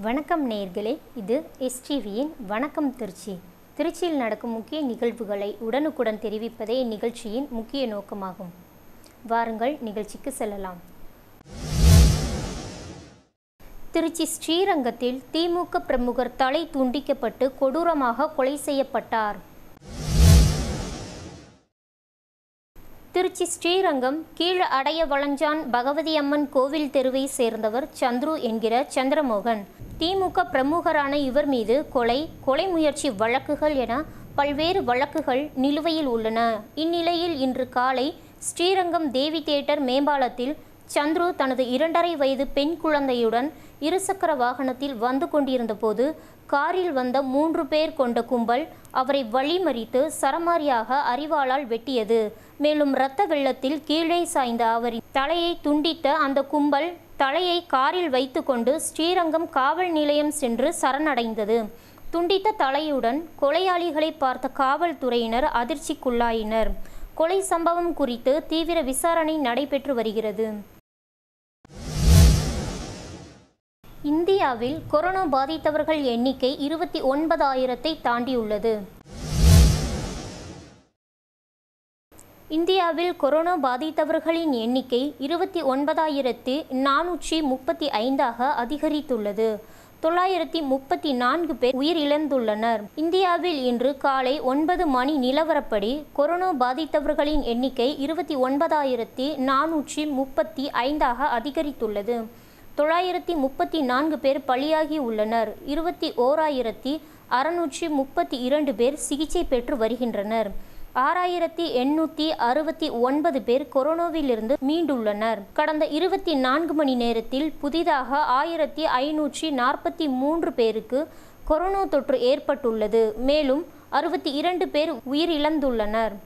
வணக்கம் நேயர்களே இது எஸ்டிவியின் வணக்கம் திருச்சி திருச்சியில் நடக்கும் முக்கிய நிகழ்வுகளை உடனுக்குடன் தெரிவிப்பதே இந்நிகழ்ச்சியின் முக்கிய நோக்கமாகும் வாருங்கள் நிகழ்ச்சிக்கு செல்லலாம் திருச்சி ஸ்ரீரங்கத்தில் திமுக பிரமுகர் தலை துண்டிக்கப்பட்டு கொடூரமாக கொலை செய்யப்பட்டார் திருச்சி ஸ்ரீரங்கம் கீழ் அடைய வளஞ்சான் பகவதி அம்மன் கோவில் தெருவை சேர்ந்தவர் சந்துரு என்கிற சந்திரமோகன் திமுக பிரமுகரான இவர் மீது கொலை கொலை முயற்சி வழக்குகள் என பல்வேறு வழக்குகள் நிலுவையில் உள்ளன இந்நிலையில் இன்று காலை ஸ்ரீரங்கம் தேவி தியேட்டர் மேம்பாலத்தில் சந்துரு தனது இரண்டரை வயது பெண் குழந்தையுடன் இருசக்கர வாகனத்தில் வந்து கொண்டிருந்த போது காரில் வந்த மூன்று பேர் கொண்ட கும்பல் அவரை வழிமறித்து சரமாரியாக அரிவாளால் வெட்டியது மேலும் இரத்த வெள்ளத்தில் கீழே சாய்ந்த அவரின் தலையை துண்டித்த அந்த கும்பல் தலையை காரில் வைத்துக்கொண்டு ஸ்ரீரங்கம் காவல் நிலையம் சென்று சரணடைந்தது துண்டித்த தலையுடன் கொலையாளிகளை பார்த்த காவல்துறையினர் அதிர்ச்சிக்குள்ளாயினர் கொலை சம்பவம் குறித்து தீவிர விசாரணை நடைபெற்று வருகிறது இந்தியாவில் கொரோனா பாதித்தவர்கள் எண்ணிக்கை இருபத்தி ஒன்பதாயிரத்தை தாண்டியுள்ளது இந்தியாவில் கொரோனா பாதித்தவர்களின் எண்ணிக்கை இருபத்தி ஒன்பதாயிரத்து நானூற்றி முப்பத்தி ஐந்தாக அதிகரித்துள்ளது தொள்ளாயிரத்தி முப்பத்தி நான்கு பேர் உயிரிழந்துள்ளனர் இந்தியாவில் இன்று காலை ஒன்பது மணி நிலவரப்படி கொரோனா பாதித்தவர்களின் எண்ணிக்கை இருபத்தி ஒன்பதாயிரத்தி நானூற்றி முப்பத்தி ஐந்தாக அதிகரித்துள்ளது தொள்ளாயிரத்தி முப்பத்தி நான்கு பேர் பலியாகி உள்ளனர் இருபத்தி ஓராயிரத்தி அறுநூற்றி முப்பத்தி இரண்டு பேர் சிகிச்சை பெற்று வருகின்றனர் ஆறாயிரத்தி எண்ணூற்றி அறுபத்தி ஒன்பது பேர் கொரோனாவிலிருந்து மீண்டுள்ளனர் கடந்த இருபத்தி நான்கு மணி நேரத்தில் புதிதாக ஆயிரத்தி ஐநூற்றி நாற்பத்தி மூன்று பேருக்கு கொரோனா தொற்று ஏற்பட்டுள்ளது மேலும் அறுபத்தி இரண்டு பேர் உயிரிழந்துள்ளனர்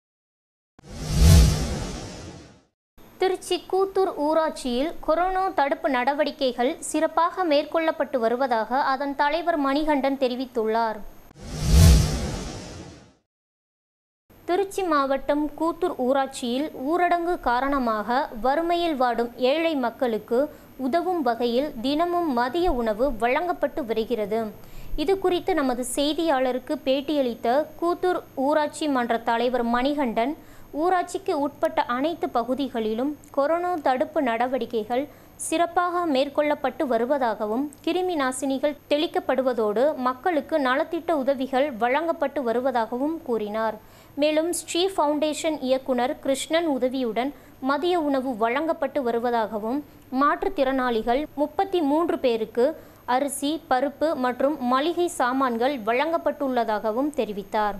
திருச்சி கூத்தூர் ஊராட்சியில் கொரோனா தடுப்பு நடவடிக்கைகள் சிறப்பாக மேற்கொள்ளப்பட்டு வருவதாக அதன் தலைவர் மணிகண்டன் தெரிவித்துள்ளார் திருச்சி மாவட்டம் கூத்தூர் ஊராட்சியில் ஊரடங்கு காரணமாக வறுமையில் வாடும் ஏழை மக்களுக்கு உதவும் வகையில் தினமும் மதிய உணவு வழங்கப்பட்டு வருகிறது இது குறித்து நமது செய்தியாளருக்கு பேட்டியளித்த கூத்தூர் ஊராட்சி மன்ற தலைவர் மணிகண்டன் ஊராட்சிக்கு உட்பட்ட அனைத்து பகுதிகளிலும் கொரோனா தடுப்பு நடவடிக்கைகள் சிறப்பாக மேற்கொள்ளப்பட்டு வருவதாகவும் கிருமி நாசினிகள் தெளிக்கப்படுவதோடு மக்களுக்கு நலத்திட்ட உதவிகள் வழங்கப்பட்டு வருவதாகவும் கூறினார் மேலும் ஸ்ரீ ஃபவுண்டேஷன் இயக்குனர் கிருஷ்ணன் உதவியுடன் மதிய உணவு வழங்கப்பட்டு வருவதாகவும் மாற்றுத்திறனாளிகள் முப்பத்தி மூன்று பேருக்கு அரிசி பருப்பு மற்றும் மளிகை சாமான்கள் வழங்கப்பட்டுள்ளதாகவும் தெரிவித்தார்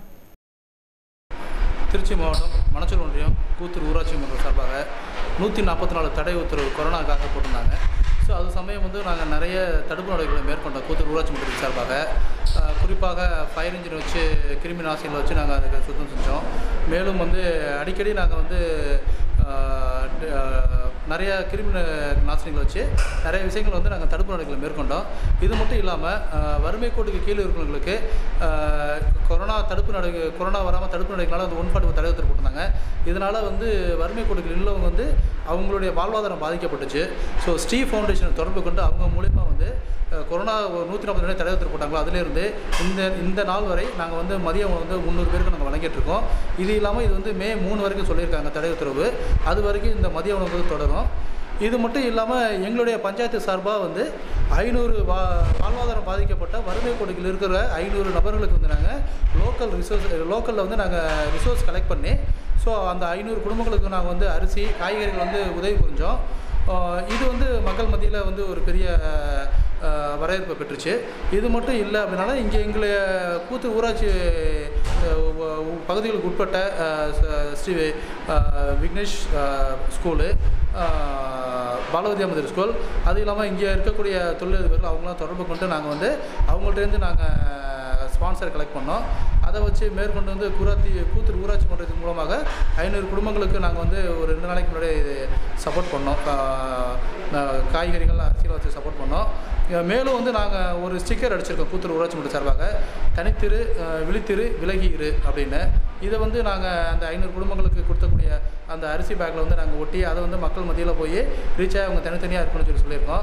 திருச்சி மாவட்டம் மணச்சூர் ஒன்றியம் கூத்தூர் ஊராட்சி மன்ற சார்பாக நூற்றி நாற்பத்தி நாலு தடை உத்தரவு கொரோனாக்காக போட்டிருந்தாங்க ஸோ அது சமயம் வந்து நாங்கள் நிறைய தடுப்பு நடவடிக்கைகளை மேற்கொண்டோம் கூத்தூர் ஊராட்சி மன்றத்தின் சார்பாக அஹ், குறிப்பாக ஃபயர் இன்ஜின் வச்சு கிருமி நாசினியில் வச்சு நாங்கள் அதுக்கு சுத்தம் செஞ்சோம் மேலும் வந்து அடிக்கடி நாங்கள் வந்து அஹ், ட- அஹ், நிறைய கிருமி நா- நாசினிகள் வச்சு நிறைய விஷயங்கள் வந்து நாங்கள் தடுப்பு நடவடிக்கைகளை மேற்கொண்டோம் இது மட்டும் இல்லாமல் வறுமை கோட்டுக்கு கீழே இருக்கிறவங்களுக்கு அஹ், கொரோனா தடுப்பு நடவடிக்கை கொரோனா வராமல் தடுப்பு நடவடிக்கைனால வந்து ஒன் ஃபார்ட்டி தடை உத்தரவு போட்டிருந்தாங்க இதனால் வந்து வறுமை கோட்டுக்கு உள்ளவங்க வந்து அவங்களுடைய வாழ்வாதாரம் பாதிக்கப்பட்டுச்சு ஸோ ஸ்ரீ ஃபவுண்டேஷனை தொடர்பு கொண்டு அவங்க மூலிமா வந்து அஹ், கொரோனா நூற்றி நாற்பது நாள் தடை உத்தரவு போட்டாங்களோ அதிலிருந்து இந்த இந்த நாள் வரை நாங்கள் வந்து மதியம் வந்து முந்நூறு பேருக்கு நாங்கள் வழங்கிட்டு இருக்கோம் இது இல்லாமல் இது வந்து மே மூணு வரைக்கும் சொல்லியிருக்காங்க தடை உத்தரவு அது வரைக்கும் இந்த மதிய உணவு வந்து தொடரும் இது மட்டும் இல்லாமல் எங்களுடைய பஞ்சாயத்து சார்பாக வந்து ஐநூறு வா வாழ்வாதாரம் பாதிக்கப்பட்ட வறுமை கொடுக்கில் இருக்கிற ஐநூறு நபர்களுக்கு வந்து நாங்கள் லோக்கல் ரிசோர்ஸ் லோக்கலில் வந்து நாங்கள் ரிசோர்ஸ் கலெக்ட் பண்ணி ஸோ அந்த ஐநூறு குடும்பங்களுக்கு நாங்கள் வந்து அரிசி காய்கறிகள் வந்து உதவி புரிஞ்சோம் ஆஹ் இது வந்து மக்கள் மத்தியில் வந்து ஒரு பெரிய ஆஹ், வரவேற்பை பெற்றுச்சு இது மட்டும் இல்லை அப்படின்னால இங்கே எங்களை கூத்து ஊராட்சி ஆஹ், உ- உ- பகுதிகளுக்கு உட்பட்ட ஆஹ், ச- ஸ்ரீ ஆஹ், விக்னேஷ் ஆஹ், ஸ்கூலு ஆஹ், பாலவதி அமதர் ஸ்கூல் அது இல்லாமல் இங்கே இருக்கக்கூடிய தொழிலதிபர்கள் அவங்களாம் தொடர்பு கொண்டு நாங்கள் வந்து அவங்கள்ட்டேருந்து நாங்கள் ஸ்பான்சர் கலெக்ட் பண்ணோம் அதை வச்சு மேற்கொண்டு வந்து குராத்தி கூத்தூர் ஊராட்சி மன்றத்தின் மூலமாக ஐநூறு குடும்பங்களுக்கு நாங்கள் வந்து ஒரு ரெண்டு நாளைக்கு முன்னாடி சப்போர்ட் பண்ணோம் கா- ஆஹ், காய்கறிகள் அரிசியில் வச்சு சப்போர்ட் பண்ணோம் அஹ் மேலும் வந்து நாங்கள் ஒரு ஸ்டிக்கர் அடிச்சிருக்கோம் கூத்தூர் ஊராட்சி மன்ற சார்பாக தனித்திரு அஹ், விழித்திரு விலகி இரு அப்படின்னு இதை வந்து நாங்கள் அந்த ஐநூறு குடும்பங்களுக்கு கொடுத்தக்கூடிய அந்த அரிசி பேக்கில் வந்து நாங்கள் ஒட்டி அதை வந்து மக்கள் மத்தியில் போய் ரீச் ஆகி அவங்க தனித்தனியாக இருக்கணும்னு சொல்லி சொல்லியிருக்கோம்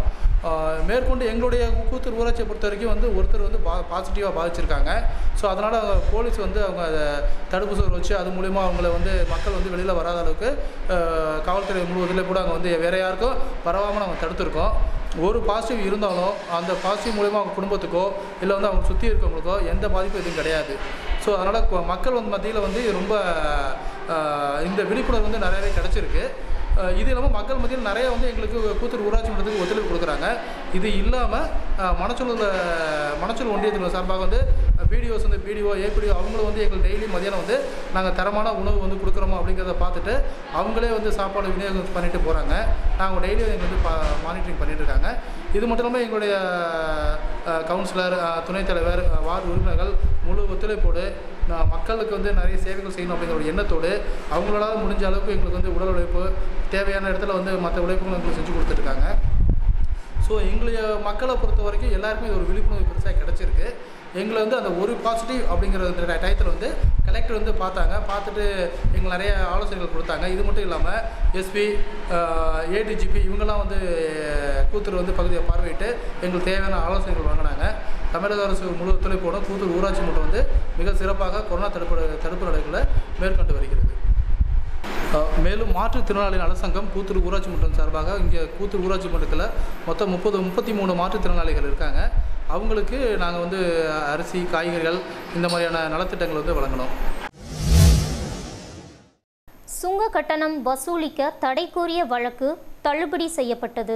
ஆஹ் மேற்கொண்டு எங்களுடைய கூத்தூர் ஊராட்சியை பொறுத்த வரைக்கும் வந்து ஒருத்தர் வந்து பா பாசிட்டிவாக பாதிச்சிருக்காங்க ஸோ அதனால் போலீஸ் வந்து அவங்க அதை தடுப்பு சுவர் வச்சு அது மூலிமா அவங்கள வந்து மக்கள் வந்து வெளியில் வராத அளவுக்கு ஆஹ் காவல்துறை முழுவதில் கூட அங்கே வந்து வேறு யாருக்கும் பரவாமல் நாங்கள் தடுத்துருக்கோம் ஒரு பாசிட்டிவ் இருந்தாலும் அந்த பாசிட்டிவ் மூலிமா அவங்க குடும்பத்துக்கோ இல்லை வந்து அவங்க சுற்றி இருக்கவங்களுக்கோ எந்த பாதிப்பும் எதுவும் கிடையாது ஸோ அதனால் மக்கள் வந்து மத்தியில் வந்து இது ரொம்ப ஆஹ் இந்த விழிப்புணர்வு வந்து நிறையவே கிடச்சிருக்கு அஹ் இது இல்லாமல் மக்கள் மத்தியில் நிறைய வந்து எங்களுக்கு கூத்தூர் ஊராட்சி மன்றத்துக்கு ஒத்துழைப்பு கொடுக்குறாங்க இது இல்லாமல் மணச்சூரில் மணச்சூர் ஒன்றியத்தில் சார்பாக வந்து பிடிஓஸ் வந்து பிடிஓ ஏபிடிஓ அவங்களும் வந்து எங்களுக்கு டெய்லி மதியானம் வந்து நாங்கள் தரமான உணவு வந்து கொடுக்குறோமோ அப்படிங்கிறத பார்த்துட்டு அவங்களே வந்து சாப்பாடு விநியோகம் பண்ணிட்டு போகிறாங்க நாங்கள் டெய்லியும் எங்களுக்கு வந்து பா மானிட்டரிங் பண்ணிட்டு இருக்காங்க இது மட்டும் இல்லாமல் எங்களுடைய அஹ், கவுன்சிலர் அஹ், துணைத் தலைவர் அஹ், வார்டு உறுப்பினர்கள் முழு ஒத்துழைப்போடு நான் மக்களுக்கு வந்து நிறைய சேவைகள் செய்யணும் அப்படிங்கிற ஒரு எண்ணத்தோடு அவங்களால முடிஞ்ச அளவுக்கு எங்களுக்கு வந்து உடல் உழைப்பு தேவையான இடத்துல வந்து மற்ற உழைப்புகளும் எங்களுக்கு செஞ்சு கொடுத்துருக்காங்க ஸோ எங்களுடைய மக்களை பொறுத்த வரைக்கும் எல்லாருக்குமே இது ஒரு விழிப்புணர்வு பெருசாக கிடச்சிருக்கு எங்களை வந்து அந்த ஒரு பாசிட்டிவ் அப்படிங்கிற அந்த டயத்தில் வந்து கலெக்டர் வந்து பார்த்தாங்க பார்த்துட்டு எங்களுக்கு நிறைய ஆலோசனைகள் கொடுத்தாங்க இது மட்டும் இல்லாமல் எஸ்பி ஏடிஜிபி இவங்கெல்லாம் வந்து கூத்தூர் வந்து பகுதியை பார்வையிட்டு எங்களுக்கு தேவையான ஆலோசனைகள் வழங்கினாங்க தமிழக அரசு முழு ஒத்துழைப்போட கூத்தூர் ஊராட்சி மன்றம் வந்து மிக சிறப்பாக கொரோனா தடுப்பு தடுப்பு நடவடிக்கைகளை மேற்கொண்டு வருகிறது அஹ் மேலும் மாற்றுத்திறனாளி நலசங்கம் கூத்தூர் ஊராட்சி மன்றம் சார்பாக இங்கே கூத்தூர் ஊராட்சி மன்றத்தில் மொத்தம் முப்பது முப்பத்தி மூணு மாற்றுத்திறனாளிகள் இருக்காங்க அவங்களுக்கு நாங்கள் வந்து அரிசி காய்கறிகள் இந்த மாதிரியான நலத்திட்டங்கள் வந்து வழங்கினோம் சுங்க கட்டணம் வசூலிக்க தடை கோரிய வழக்கு தள்ளுபடி செய்யப்பட்டது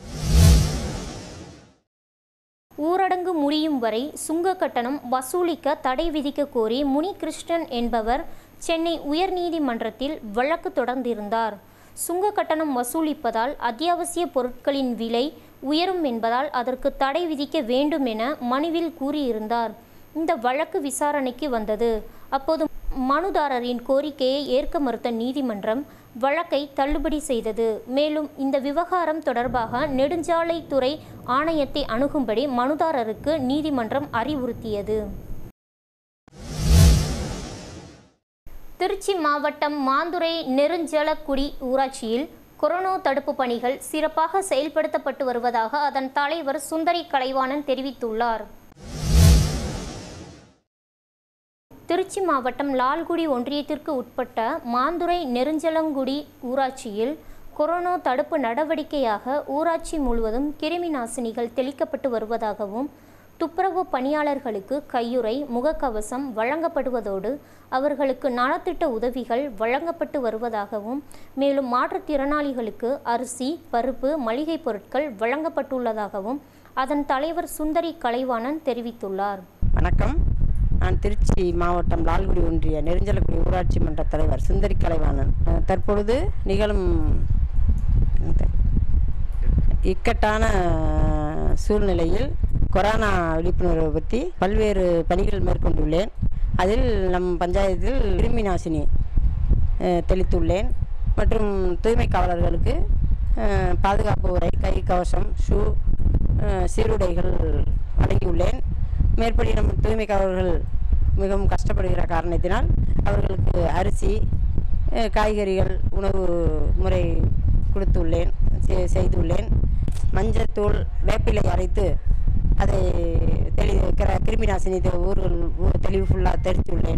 ஊரடங்கு முடியும் வரை சுங்க கட்டணம் வசூலிக்க தடை விதிக்க கோரி முனிகிருஷ்ணன் என்பவர் சென்னை உயர்நீதிமன்றத்தில் வழக்கு தொடர்ந்திருந்தார் சுங்க கட்டணம் வசூலிப்பதால் அத்தியாவசிய பொருட்களின் விலை உயரும் என்பதால் அதற்கு தடை விதிக்க வேண்டும் என மனுவில் கூறியிருந்தார் இந்த வழக்கு விசாரணைக்கு வந்தது அப்போது மனுதாரரின் கோரிக்கையை ஏற்க மறுத்த நீதிமன்றம் வழக்கை தள்ளுபடி செய்தது மேலும் இந்த விவகாரம் தொடர்பாக நெடுஞ்சாலைத்துறை ஆணையத்தை அணுகும்படி மனுதாரருக்கு நீதிமன்றம் அறிவுறுத்தியது திருச்சி மாவட்டம் மாந்துரை நெருஞ்சலக்குடி ஊராட்சியில் கொரோனா தடுப்பு பணிகள் சிறப்பாக செயல்படுத்தப்பட்டு வருவதாக அதன் தலைவர் சுந்தரி கலைவாணன் தெரிவித்துள்ளார் திருச்சி மாவட்டம் லால்குடி ஒன்றியத்திற்கு உட்பட்ட மாந்துரை நெருஞ்சலங்குடி ஊராட்சியில் கொரோனா தடுப்பு நடவடிக்கையாக ஊராட்சி முழுவதும் கிருமி நாசினிகள் தெளிக்கப்பட்டு வருவதாகவும் துப்புரவு பணியாளர்களுக்கு கையுறை முகக்கவசம் வழங்கப்படுவதோடு அவர்களுக்கு நலத்திட்ட உதவிகள் வழங்கப்பட்டு வருவதாகவும் மேலும் மாற்றுத்திறனாளிகளுக்கு அரிசி பருப்பு மளிகை பொருட்கள் வழங்கப்பட்டுள்ளதாகவும் அதன் தலைவர் சுந்தரி கலைவாணன் தெரிவித்துள்ளார் வணக்கம் நான் திருச்சி மாவட்டம் லால்குடி ஒன்றிய நெருஞ்சலக்குடி ஊராட்சி மன்ற தலைவர் சுந்தரி கலைவாணன் அஹ் தற்பொழுது நிகழும் இந்த இக்கட்டான சூழ்நிலையில் கொரோனா விழிப்புணர்வை பற்றி பல்வேறு பணிகள் மேற்கொண்டுள்ளேன் அதில் நம் பஞ்சாயத்தில் கிருமி நாசினி அஹ், தெளித்துள்ளேன் மற்றும் தூய்மை காவலர்களுக்கு அஹ், பாதுகாப்பு உரை கை கவசம் ஷூ அஹ், சீருடைகள் வழங்கியுள்ளேன் மேற்படி நம் தூய்மை காவலர்கள் மிகவும் கஷ்டப்படுகிற காரணத்தினால் அவர்களுக்கு அரிசி அஹ், காய்கறிகள் உணவு முறை கொடுத்துள்ளேன் செ- செய்துள்ளேன் மஞ்சத்தூள் வேப்பிலை அரைத்து அதை தெளி கிர- கிருமி நாசினி தெ- ஊர்கள் ஊ- தெளிவு ஃபுல்லாக தெரிவித்துள்ளேன்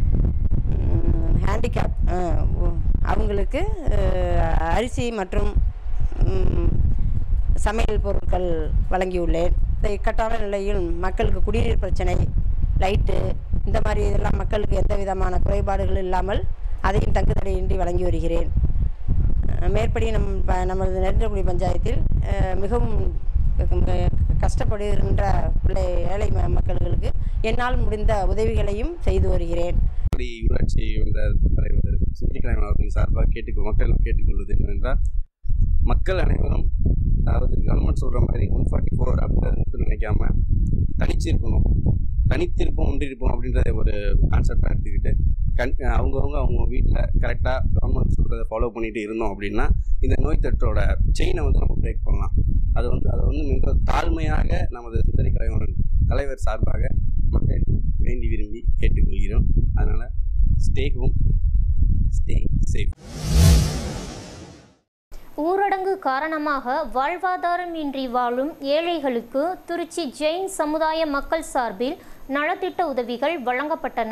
ஹேண்டிகேப் அவங்களுக்கு அஹ், அரிசி மற்றும் ம், சமையல் பொருட்கள் வழங்கியுள்ளேன் இந்த இக்கட்டான நிலையில் மக்களுக்கு குடிநீர் பிரச்சனை லைட்டு இந்த மாதிரி இதெல்லாம் மக்களுக்கு எந்த விதமான குறைபாடுகள் இல்லாமல் அதையும் தங்குதடையின்றி வழங்கி வருகிறேன் அஹ், மேற்படி நம் ப- நமது நெருஞ்சக்குடி பஞ்சாயத்தில் அஹ், மிகவும் க- கஷ்டப்படுகின்ற பிள்ளை ஏழை ம- மக்களுக்கு என்னால் முடிந்த உதவிகளையும் செய்து வருகிறேன் அப்படி ஊராட்சி மன்ற தலைவர் சுந்திக்கலைவன் அவர்களின் சார்பாக கேட்டுக்கொள் மக்கள் கேட்டுக்கொள்வது என்னவென்றால் மக்கள் அனைவரும் அதாவது கவர்மெண்ட் சொல்கிற மாதிரி ஒன் ஃபார்ட்டி ஃபோர் அப்படின்றத மட்டும் நினைக்காம தனிச்சு இருக்கணும் தனித்திருப்போம் ஒன்றிருப்போம் அப்படின்றத ஒரு கான்செப்டாக எடுத்துக்கிட்டு கண் அவங்கவுங்க அவங்க வீட்டில் கரெக்டாக கவர்மெண்ட் சொல்கிறத ஃபாலோ பண்ணிட்டு இருந்தோம் அப்படின்னா இந்த நோய் தொற்றோட செயினை வந்து நம்ம பிரேக் பண்ணலாம் அது வந்து அதை வந்து மிக தாழ்மையாக நமது சுந்தரி கலைவரன் தலைவர் சார்பாக மக்கள் வேண்டி விரும்பி கேட்டுக்கொள்கிறோம் அதனால் ஸ்டே ஹோம் ஸ்டே சேஃப் ஊரடங்கு காரணமாக வாழ்வாதாரம் இன்றி வாழும் ஏழைகளுக்கு திருச்சி ஜெயின் சமுதாய மக்கள் சார்பில் நலத்திட்ட உதவிகள் வழங்கப்பட்டன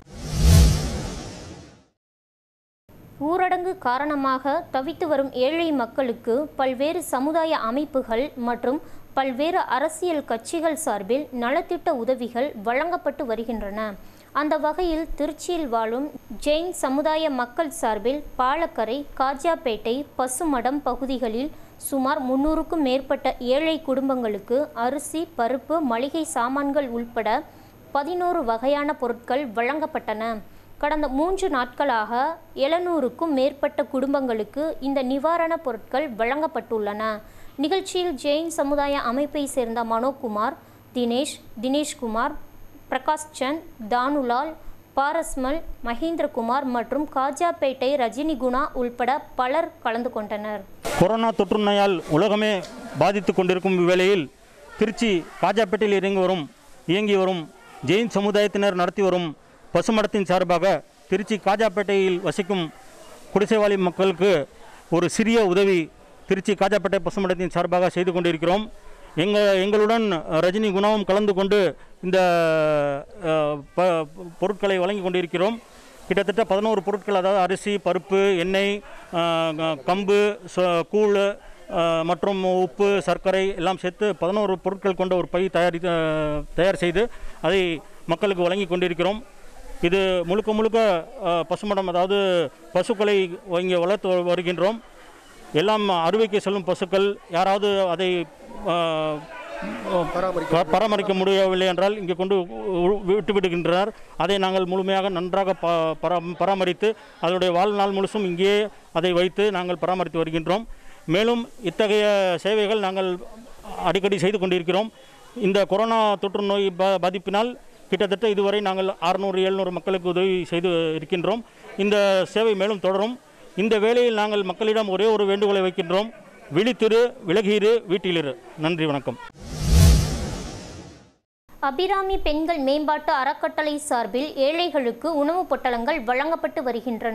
ஊரடங்கு காரணமாக தவித்து வரும் ஏழை மக்களுக்கு பல்வேறு சமுதாய அமைப்புகள் மற்றும் பல்வேறு அரசியல் கட்சிகள் சார்பில் நலத்திட்ட உதவிகள் வழங்கப்பட்டு வருகின்றன அந்த வகையில் திருச்சியில் வாழும் ஜெயின் சமுதாய மக்கள் சார்பில் பாலக்கரை காஜாப்பேட்டை பசுமடம் பகுதிகளில் சுமார் முன்னூறுக்கும் மேற்பட்ட ஏழை குடும்பங்களுக்கு அரிசி பருப்பு மளிகை சாமான்கள் உள்பட பதினோரு வகையான பொருட்கள் வழங்கப்பட்டன கடந்த மூன்று நாட்களாக எழுநூறுக்கும் மேற்பட்ட குடும்பங்களுக்கு இந்த நிவாரணப் பொருட்கள் வழங்கப்பட்டுள்ளன நிகழ்ச்சியில் ஜெயின் சமுதாய அமைப்பை சேர்ந்த மனோகுமார் தினேஷ் தினேஷ்குமார் பிரகாஷ் சந்த் தானுலால் பாரஸ்மல் மகேந்திரகுமார் மற்றும் காஜாப்பேட்டை ரஜினி குணா உள்பட பலர் கலந்து கொண்டனர் கொரோனா தொற்று நோயால் உலகமே பாதித்து கொண்டிருக்கும் இவ்வேளையில் திருச்சி காஜாப்பேட்டையில் இயங்கி வரும் இயங்கி வரும் ஜெயின் சமுதாயத்தினர் நடத்தி வரும் பசுமடத்தின் சார்பாக திருச்சி காஜாப்பேட்டையில் வசிக்கும் குடிசைவாழி மக்களுக்கு ஒரு சிறிய உதவி திருச்சி காஜாப்பேட்டை பசுமடத்தின் சார்பாக செய்து கொண்டிருக்கிறோம் எங்கள் எங்களுடன் ரஜினி குணாவும் கலந்து கொண்டு இந்த அஹ், ப பொருட்களை வழங்கி கொண்டிருக்கிறோம் கிட்டத்தட்ட பதினோரு பொருட்கள் அதாவது அரிசி பருப்பு எண்ணெய் அஹ், க- கம்பு ச- கூழ் அஹ், மற்றும் உப்பு சர்க்கரை எல்லாம் சேர்த்து பதினோரு பொருட்கள் கொண்ட ஒரு பை தயாரி அஹ், தயார் செய்து அதை மக்களுக்கு வழங்கி கொண்டிருக்கிறோம் இது முழுக்க முழுக்க அஹ், பசுமடம் அதாவது பசுக்களை இங்கே வளர்த்து வருகின்றோம் எல்லாம் அறுவைக்கு செல்லும் பசுக்கள் யாராவது அதை அஹ், ப- பராமரிக்க முடியவில்லை என்றால் இங்கே கொண்டு உ- விட்டு விடுகின்றனர் அதை நாங்கள் முழுமையாக நன்றாக ப பரா- பராமரித்து அதனுடைய வாழ்நாள் முழுசும் இங்கேயே அதை வைத்து நாங்கள் பராமரித்து வருகின்றோம் மேலும் இத்தகைய சேவைகள் நாங்கள் அடிக்கடி செய்து கொண்டிருக்கிறோம் இந்த கொரோனா தொற்று நோய் பா பாதிப்பினால் கிட்டத்தட்ட இதுவரை நாங்கள் அறுநூறு எழுநூறு மக்களுக்கு உதவி செய்து இருக்கின்றோம் இந்த சேவை மேலும் தொடரும் இந்த வேளையில் நாங்கள் மக்களிடம் ஒரே ஒரு வேண்டுகோளை வைக்கின்றோம் விழித்திரு விலகியிரு வீட்டிலிரு நன்றி வணக்கம் அபிராமி பெண்கள் மேம்பாட்டு அறக்கட்டளை சார்பில் ஏழைகளுக்கு உணவுப் பொட்டலங்கள் வழங்கப்பட்டு வருகின்றன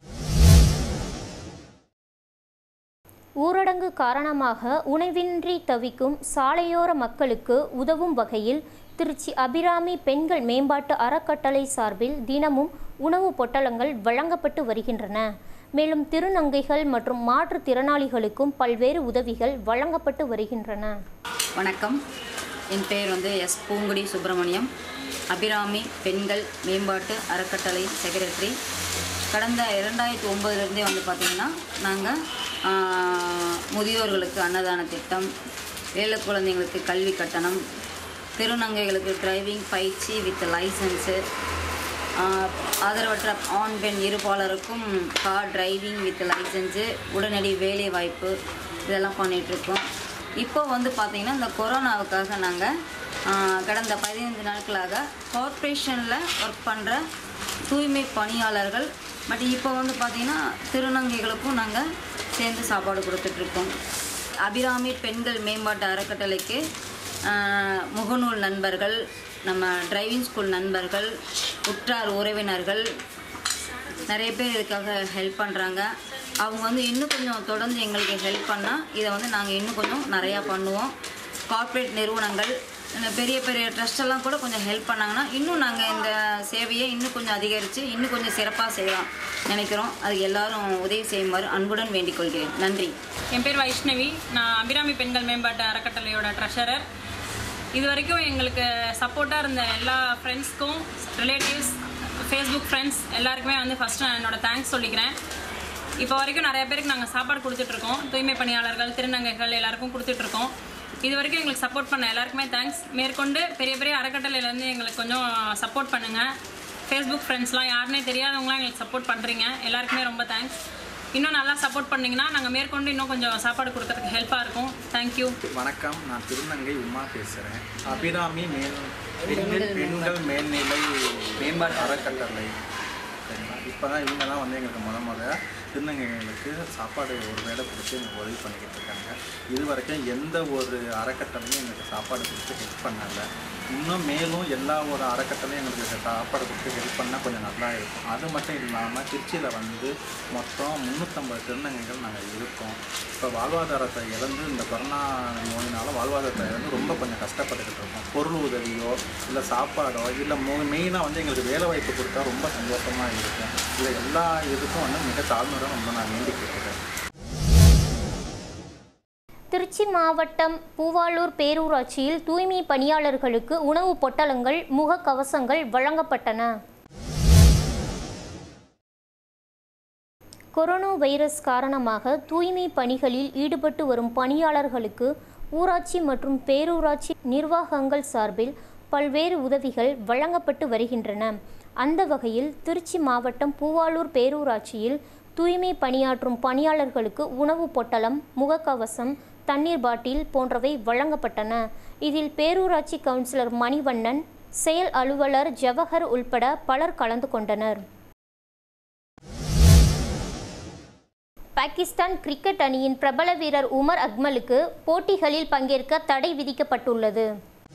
ஊரடங்கு காரணமாக உணவின்றி தவிக்கும் சாலையோர மக்களுக்கு உதவும் வகையில் திருச்சி அபிராமி பெண்கள் மேம்பாட்டு அறக்கட்டளை சார்பில் தினமும் உணவுப் பொட்டலங்கள் வழங்கப்பட்டு வருகின்றன மேலும் திருநங்கைகள் மற்றும் மாற்றுத்திறனாளிகளுக்கும் பல்வேறு உதவிகள் வழங்கப்பட்டு வருகின்றன வணக்கம் என் பெயர் வந்து எஸ் பூங்குடி சுப்பிரமணியம் அபிராமி பெண்கள் மேம்பாட்டு அறக்கட்டளை செக்ரட்டரி கடந்த இரண்டாயிரத்தி ஒம்பதுலேருந்தே வந்து பார்த்திங்கன்னா நாங்கள் முதியோர்களுக்கு அன்னதான திட்டம் ஏழை குழந்தைங்களுக்கு கல்வி கட்டணம் திருநங்கைகளுக்கு டிரைவிங் பயிற்சி வித் லைசன்ஸு ஆஹ் ஆதரவற்ற ஆண் பெண் இருபாலருக்கும் கார் டிரைவிங் வித் லைசன்ஸு உடனடி வேலை வாய்ப்பு இதெல்லாம் பண்ணிகிட்ருக்கோம் இப்போ வந்து பார்த்திங்கன்னா இந்த கொரோனாவுக்காக நாங்கள் கடந்த பதினைந்து நாட்களாக கார்ப்பரேஷனில் ஒர்க் பண்ணுற தூய்மை பணியாளர்கள் பட் இப்போ வந்து பார்த்திங்கன்னா திருநங்கைகளுக்கும் நாங்கள் சேர்ந்து சாப்பாடு கொடுத்துட்ருக்கோம் அபிராமி பெண்கள் மேம்பாட்டு அறக்கட்டளைக்கு ஆஹ் முகநூல் நண்பர்கள் நம்ம டிரைவிங் ஸ்கூல் நண்பர்கள் உற்றார் உறவினர்கள் நிறைய பேர் இதுக்காக ஹெல்ப் பண்ணுறாங்க அவங்க வந்து இன்னும் கொஞ்சம் தொடர்ந்து எங்களுக்கு ஹெல்ப் பண்ணால் இதை வந்து நாங்கள் இன்னும் கொஞ்சம் நிறையா பண்ணுவோம் கார்ப்பரேட் நிறுவனங்கள் இந்த பெரிய பெரிய ட்ரஸ்ட் எல்லாம் கூட கொஞ்சம் ஹெல்ப் பண்ணாங்கன்னா இன்னும் நாங்கள் இந்த சேவையை இன்னும் கொஞ்சம் அதிகரித்து இன்னும் கொஞ்சம் சிறப்பாக செய்யலாம் நினைக்கிறோம் அதுக்கு எல்லாரும் உதவி செய்யுமாறு அன்புடன் வேண்டிக் கொள்கிறேன் நன்றி என் பேர் வைஷ்ணவி நான் அபிராமி பெண்கள் மேம்பாட்டு அறக்கட்டளையோட ட்ரெஷரர் இது வரைக்கும் எங்களுக்கு சப்போர்ட்டாக இருந்த எல்லா ஃப்ரெண்ட்ஸ்க்கும் ரிலேட்டிவ்ஸ் ஃபேஸ்புக் ஃப்ரெண்ட்ஸ் எல்லாருக்குமே வந்து ஃபஸ்ட்டு நான் என்னோட தேங்க்ஸ் சொல்லிக்கிறேன் இப்போ வரைக்கும் நிறைய பேருக்கு நாங்கள் சாப்பாடு கொடுத்துட்ருக்கோம் தூய்மை பணியாளர்கள் திருநங்கைகள் எல்லாருக்கும் கொடுத்துட்ருக்கோம் இது வரைக்கும் எங்களுக்கு சப்போர்ட் பண்ண எல்லாருக்குமே தேங்க்ஸ் மேற்கொண்டு பெரிய பெரிய அறக்கட்டளையிலேருந்து எங்களுக்கு கொஞ்சம் சப்போர்ட் பண்ணுங்கள் ஃபேஸ்புக் ஃப்ரெண்ட்ஸ்லாம் யாருனே தெரியாதவங்களாம் எங்களுக்கு சப்போர்ட் பண்ணுறீங்க எல்லாருக்குமே ரொம்ப தேங்க்ஸ் இன்னும் நல்லா சப்போர்ட் பண்ணிங்கன்னா நாங்கள் மேற்கொண்டு இன்னும் கொஞ்சம் சாப்பாடு கொடுக்கறதுக்கு ஹெல்ப்பாக இருக்கும் தேங்க்யூ வணக்கம் நான் திருநங்கை உமா பேசுகிறேன் அபிராமி மேல் பெண்கள் பெண்கள் மேல்நிலை மேம்பாட்டு அறக்கட்டளை சரிங்களா இப்போ தான் இவங்க தான் வந்து எங்களுக்கு முத முத திருநங்கைகளுக்கு சாப்பாடு ஒரு வேளை கொடுத்து எங்களுக்கு உதவி பண்ணிக்கிட்டு இருக்காங்க இது வரைக்கும் எந்த ஒரு அறக்கட்டளையும் எங்களுக்கு சாப்பாடு கொடுத்து ஹெல்ப் பண்ணலை இன்னும் மேலும் எல்லா ஒரு அறக்கட்டளையும் எங்களுக்கு சாப்பாடு கொடுத்து ஹெல்ப் பண்ணால் கொஞ்சம் நல்லா இருக்கும் அது மட்டும் இல்லாமல் திருச்சியில் வந்து மொத்தம் முந்நூற்றம்பது திருநங்கைகள் நாங்கள் இருக்கோம் இப்போ வாழ்வாதாரத்தை இழந்து இந்த கொரோனா நோயினால் வாழ்வாதாரத்தை இழந்து ரொம்ப கொஞ்சம் கஷ்டப்பட்டுக்கிட்டு இருக்கோம் பொருள் உதவியோ இல்லை சாப்பாடோ இல்லை மெயினாக வந்து எங்களுக்கு வேலை வாய்ப்பு கொடுத்தா ரொம்ப சந்தோஷமாக இருக்கும் இல்லை எல்லா இதுக்கும் வந்து மிக தாழ்மையுடன் ரொம்ப நான் வேண்டி கேட்குறேன் திருச்சி மாவட்டம் பூவாளூர் பேரூராட்சியில் தூய்மை பணியாளர்களுக்கு உணவு பொட்டலங்கள் முகக்கவசங்கள் வழங்கப்பட்டன கொரோனா வைரஸ் காரணமாக தூய்மை பணிகளில் ஈடுபட்டு வரும் பணியாளர்களுக்கு ஊராட்சி மற்றும் பேரூராட்சி நிர்வாகங்கள் சார்பில் பல்வேறு உதவிகள் வழங்கப்பட்டு வருகின்றன அந்த வகையில் திருச்சி மாவட்டம் பூவாளூர் பேரூராட்சியில் தூய்மை பணியாற்றும் பணியாளர்களுக்கு உணவு பொட்டலம் முகக்கவசம் தண்ணீர் பாட்டில் போன்றவை வழங்கப்பட்டன இதில் பேரூராட்சி கவுன்சிலர் மணிவண்ணன் செயல் அலுவலர் ஜவஹர் உள்பட பலர் கலந்து கொண்டனர் பாகிஸ்தான் கிரிக்கெட் அணியின் பிரபல வீரர் உமர் அக்மலுக்கு போட்டிகளில் பங்கேற்க தடை விதிக்கப்பட்டுள்ளது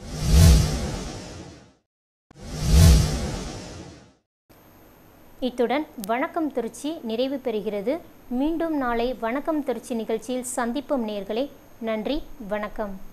இத்துடன் வணக்கம் திருச்சி நிறைவு பெறுகிறது மீண்டும் நாளை வணக்கம் திருச்சி நிகழ்ச்சியில் சந்திப்போம் நேர்களே நன்றி வணக்கம்